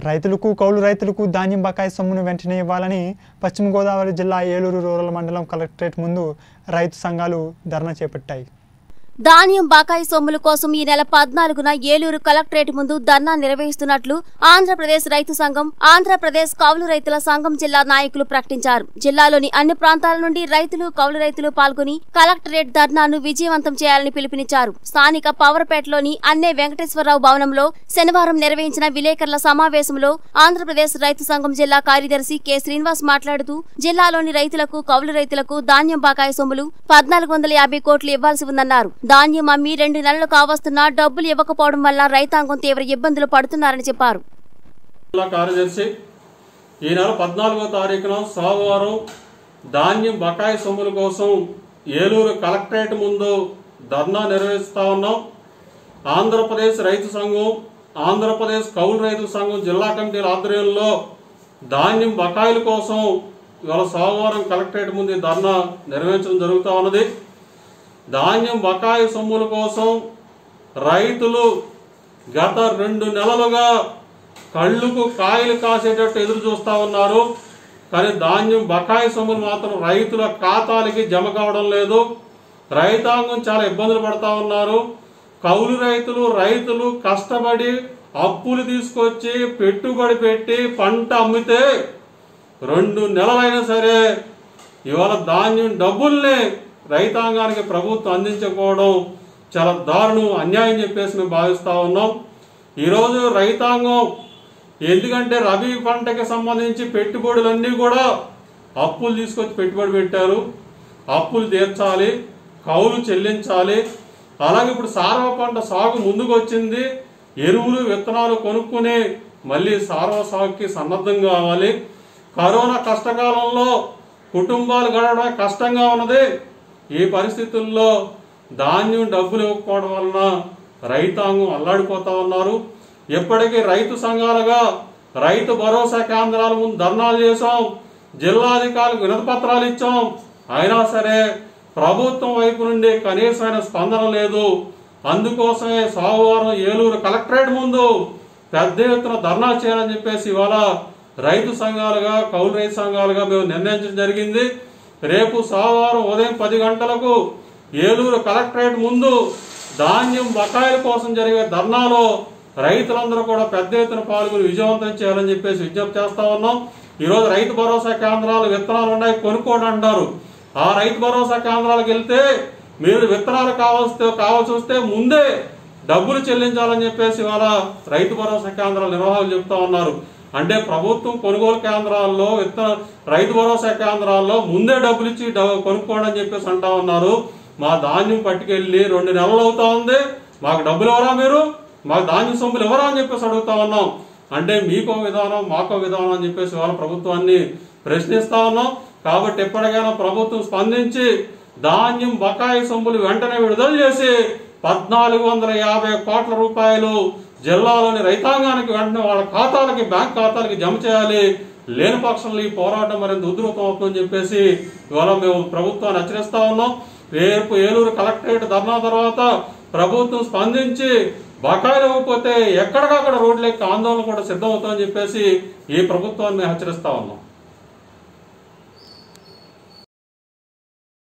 రైతులకు కౌలు రైతులకు ధాన్యం బకాయి సొమ్మును వెంటనే ఇవ్వాలని పశ్చిమ గోదావరి జిల్లా ఏలూరు రూరల్ మండలం కలెక్టరేట్ ముందు రైతు సంఘాలు ధర్నా చేపట్టాయి ధాన్యం బకాయి సొమ్ముల కోసం ఈ నెల పద్నాలుగున ఏలూరు కలెక్టరేట్ ముందు ధర్నా నిర్వహిస్తున్నట్లు ఆంధ్రప్రదేశ్ రైతు సంఘం ఆంధ్రప్రదేశ్ కౌలు రైతుల సంఘం జిల్లా నాయకులు ప్రకటించారు జిల్లాలోని అన్ని ప్రాంతాల నుండి రైతులు కౌలు రైతులు పాల్గొని కలెక్టరేట్ ధర్నాను విజయవంతం చేయాలని పిలుపునిచ్చారు స్థానిక పవర్పేటలోని అన్నే వెంకటేశ్వరరావు భవనంలో శనివారం నిర్వహించిన విలేకరుల సమావేశంలో ఆంధ్రప్రదేశ్ రైతు సంఘం జిల్లా కార్యదర్శి కె శ్రీనివాస్ మాట్లాడుతూ జిల్లాలోని రైతులకు కౌలు రైతులకు ధాన్యం బకాయి సొమ్ములు పద్నాలుగు వందల యాభై కోట్లు ఇవ్వాల్సి ఉందన్నారు ధాన్యం అమ్మి రెండు నెలలు కావస్తున్నా డబ్బులు ఇవ్వకపోవడం వల్ల రైతాంగం తీవ్ర ఇబ్బందులు పడుతున్నారని చెప్పారు జిల్లా కార్యదర్శి ఈ నెల పద్నాలుగో తారీఖున సోమవారం ధాన్యం బకాయి సొమ్ముల కోసం ఏలూరు కలెక్టరేట్ ముందు ధర్నా నిర్వహిస్తా ఉన్నాం ఆంధ్రప్రదేశ్ రైతు సంఘం ఆంధ్రప్రదేశ్ కౌలు రైతు సంఘం జిల్లా కమిటీల ఆధ్వర్యంలో ధాన్యం బకాయిల కోసం ఇవాళ సోమవారం కలెక్టరేట్ ముందు ఈ ధర్నా నిర్వహించడం జరుగుతూ ఉన్నది ధాన్యం బకాయి సొమ్ముల కోసం రైతులు గత రెండు నెలలుగా కళ్ళుకు కాయలు కాసేటట్టు ఎదురు చూస్తా ఉన్నారు కానీ ధాన్యం బకాయి సొమ్ములు మాత్రం రైతుల ఖాతాలకి జమ కావడం లేదు రైతాంగం చాలా ఇబ్బందులు పడతా ఉన్నారు కౌలు రైతులు రైతులు కష్టపడి అప్పులు తీసుకొచ్చి పెట్టుబడి పెట్టి పంట అమ్మితే రెండు నెలలైనా సరే ఇవాళ ధాన్యం డబ్బుల్ని రైతాంగానికి ప్రభుత్వం అందించకపోవడం చాలా దారుణం అన్యాయం చెప్పేసి మేము భావిస్తా ఉన్నాం ఈరోజు రైతాంగం ఎందుకంటే రబీ పంటకి సంబంధించి పెట్టుబడులన్నీ కూడా అప్పులు తీసుకొచ్చి పెట్టుబడి పెట్టారు అప్పులు తీర్చాలి కౌలు చెల్లించాలి అలాగే ఇప్పుడు సారవ పంట సాగు ముందుకు వచ్చింది ఎరువులు విత్తనాలు కొనుక్కుని మళ్ళీ సారవ సాగుకి సన్నద్ధం కావాలి కరోనా కష్టకాలంలో కుటుంబాలు గడవడం కష్టంగా ఉన్నది ఈ పరిస్థితుల్లో ధాన్యం డబ్బులు ఇవ్వకపోవడం వలన రైతాంగం అల్లాడిపోతా ఉన్నారు ఇప్పటికీ రైతు సంఘాలుగా రైతు భరోసా కేంద్రాల ముందు ధర్నాలు చేశాం జిల్లాధికారులకు వినతిపత్రాలు ఇచ్చాం అయినా సరే ప్రభుత్వం వైపు నుండి కనీసమైన స్పందన లేదు అందుకోసమే సోమవారం ఏలూరు కలెక్టరేట్ ముందు పెద్ద ఎత్తున ధర్నా చేయాలని చెప్పేసి ఇవాళ రైతు సంఘాలుగా కౌలు రైతు సంఘాలుగా మేము నిర్ణయించడం జరిగింది రేపు సోమవారం ఉదయం పది గంటలకు ఏలూరు కలెక్టరేట్ ముందు ధాన్యం బకాయిల కోసం జరిగే ధర్నాలో రైతులందరూ కూడా పెద్ద ఎత్తున పాల్గొని విజయవంతం చేయాలని చెప్పేసి విజ్ఞప్తి చేస్తా ఉన్నాం ఈరోజు రైతు భరోసా కేంద్రాలు విత్తనాలు ఉన్నాయి కొనుక్కోండి అంటారు ఆ రైతు భరోసా కేంద్రాలకు వెళ్తే మీరు విత్తనాలు కావాల్సి కావాల్సి వస్తే ముందే డబ్బులు చెల్లించాలని చెప్పేసి ఇవాళ రైతు భరోసా కేంద్రాల నిర్వాహకులు చెప్తా ఉన్నారు అంటే ప్రభుత్వం కొనుగోలు కేంద్రాల్లో విత్తన రైతు భరోసా కేంద్రాల్లో ముందే డబ్బులు ఇచ్చి డ- కొనుక్కోండి అని చెప్పేసి అంటా ఉన్నారు మా ధాన్యం పట్టుకెళ్ళి రెండు నెలలు అవుతా ఉంది మాకు డబ్బులు ఎవరా మీరు మాకు ధాన్యం సొమ్ములు ఎవరా అని చెప్పేసి అడుగుతా ఉన్నాం అంటే మీకో విధానం మాకో విధానం అని చెప్పేసి వాళ్ళ ప్రభుత్వాన్ని ప్రశ్నిస్తా ఉన్నాం కాబట్టి ఎప్పటికైనా ప్రభుత్వం స్పందించి ధాన్యం బకాయి సొమ్ములు వెంటనే విడుదల చేసి పద్నాలుగు వందల యాభై కోట్ల రూపాయలు జిల్లాలోని రైతాంగానికి వెంటనే వాళ్ళ ఖాతాలకి బ్యాంక్ ఖాతాలకి జమ చేయాలి లేని పక్షంలో ఈ పోరాటం మరింత ఉధృతం అవుతుందని చెప్పేసి ఇవాళ మేము ప్రభుత్వాన్ని హెచ్చరిస్తా ఉన్నాం రేపు ఏలూరు కలెక్టరేట్ ధర్నా తర్వాత ప్రభుత్వం స్పందించి బకాయిలు ఇవ్వకపోతే ఎక్కడికక్కడ రోడ్లెక్కి ఆందోళన కూడా సిద్ధమవుతుందని చెప్పేసి ఈ ప్రభుత్వాన్ని మేము హెచ్చరిస్తా ఉన్నాం